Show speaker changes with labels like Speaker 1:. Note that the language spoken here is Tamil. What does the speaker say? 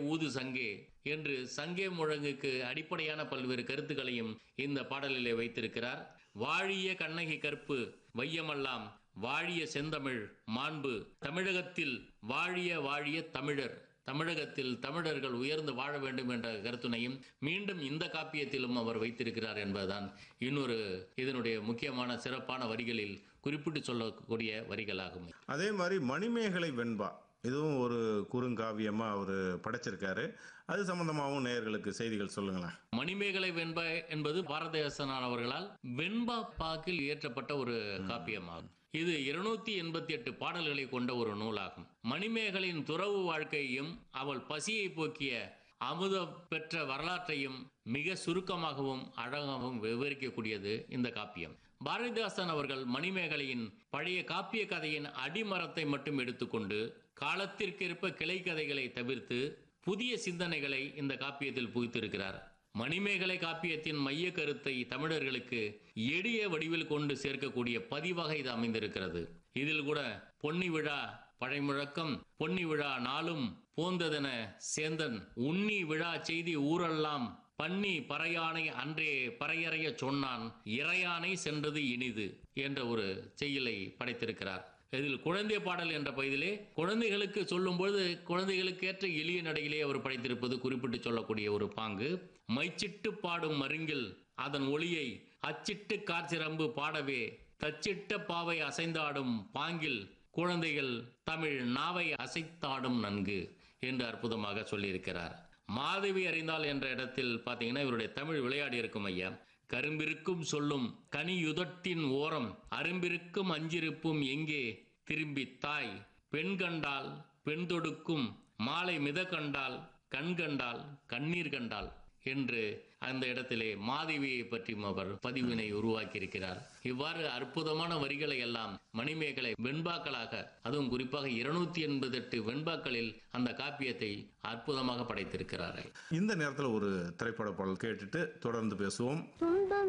Speaker 1: ஊது சங்கே என்று சங்கே முழங்குக்கு அடிப்படையான பல்வேறு கருத்துக்களையும் இந்த பாடலிலே வைத்திருக்கிறார் வாழிய கண்ணகி கற்பு வையமெல்லாம் வாழிய செந்தமிழ் மாண்பு தமிழகத்தில் வாழிய வாழிய தமிழர் தமிழகத்தில் தமிழர்கள் உயர்ந்து வாழ வேண்டும் என்ற கருத்துனையும் மீண்டும் இந்த காப்பியத்திலும் அவர் வைத்திருக்கிறார் என்பதுதான் இன்னொரு இதனுடைய முக்கியமான சிறப்பான வரிகளில் குறிப்பிட்டு சொல்லக்கூடிய வரிகளாகும்
Speaker 2: அதே மாதிரி மணிமேகலை வெண்பா இதுவும் ஒரு குறுங்காவியமா அவர் படைச்சிருக்காரு அது சம்பந்தமாகவும் நேயர்களுக்கு செய்திகள் சொல்லுங்களேன்
Speaker 1: மணிமேகலை வெண்பா என்பது பாரதிதாசனார் அவர்களால் வெண்பா பாக்கில் இயற்றப்பட்ட ஒரு காப்பியமாகும் இது இருநூத்தி எண்பத்தி எட்டு பாடல்களை கொண்ட ஒரு நூலாகும் மணிமேகலின் துறவு வாழ்க்கையையும் அவள் பசியை போக்கிய அமுத பெற்ற வரலாற்றையும் மிக சுருக்கமாகவும் அழகாகவும் விவரிக்கக்கூடியது இந்த காப்பியம் பாரதிதாசன் அவர்கள் மணிமேகலையின் பழைய காப்பிய கதையின் அடிமரத்தை மட்டும் எடுத்துக்கொண்டு காலத்திற்கேற்ப கிளை கதைகளை தவிர்த்து புதிய சிந்தனைகளை இந்த காப்பியத்தில் புகுத்திருக்கிறார் மணிமேகலை காப்பியத்தின் மைய கருத்தை தமிழர்களுக்கு எளிய வடிவில் கொண்டு சேர்க்கக்கூடிய பதிவாக இது அமைந்திருக்கிறது இதில் கூட பொன்னி விழா பழைமுழக்கம் பொன்னி விழா நாளும் போந்ததென சேந்தன் உண்ணி விழா செய்தி ஊரெல்லாம் பன்னி பறையானை அன்றே பறையறைய சொன்னான் இறையானை சென்றது இனிது என்ற ஒரு செய்யலை படைத்திருக்கிறார் இதில் குழந்தை பாடல் என்ற பகுதியிலே குழந்தைகளுக்கு சொல்லும்பொழுது குழந்தைகளுக்கு ஏற்ற எளிய நடையிலே அவர் படைத்திருப்பது குறிப்பிட்டு சொல்லக்கூடிய ஒரு பாங்கு மைச்சிட்டு பாடும் மருங்கில் அதன் ஒளியை அச்சிட்டு காற்சிரம்பு பாடவே தச்சிட்ட பாவை அசைந்தாடும் பாங்கில் குழந்தைகள் தமிழ் நாவை அசைத்தாடும் நன்கு என்று அற்புதமாக சொல்லியிருக்கிறார் மாதவி அறிந்தால் என்ற இடத்தில் பார்த்தீங்கன்னா இவருடைய தமிழ் விளையாடி இருக்கும் ஐயா கரும்பிருக்கும் சொல்லும் கனியுதட்டின் ஓரம் அரும்பிருக்கும் அஞ்சிருப்பும் எங்கே திரும்பி தாய் பெண் கண்டால் பெண் தொடுக்கும் மாலை மித கண்டால் கண் கண்டால் கண்ணீர் கண்டால் என்று அந்த இடத்திலே மாதவியை பற்றியும் அவர் பதிவினை உருவாக்கியிருக்கிறார் இவ்வாறு அற்புதமான வரிகளை எல்லாம் மணிமேகலை வெண்பாக்களாக அதுவும் குறிப்பாக இருநூத்தி எண்பது எட்டு வெண்பாக்களில் அந்த காப்பியத்தை அற்புதமாக படைத்திருக்கிறார்கள்
Speaker 2: இந்த நேரத்தில் ஒரு திரைப்பட பாடல் கேட்டுட்டு தொடர்ந்து பேசுவோம்
Speaker 3: துன்பம்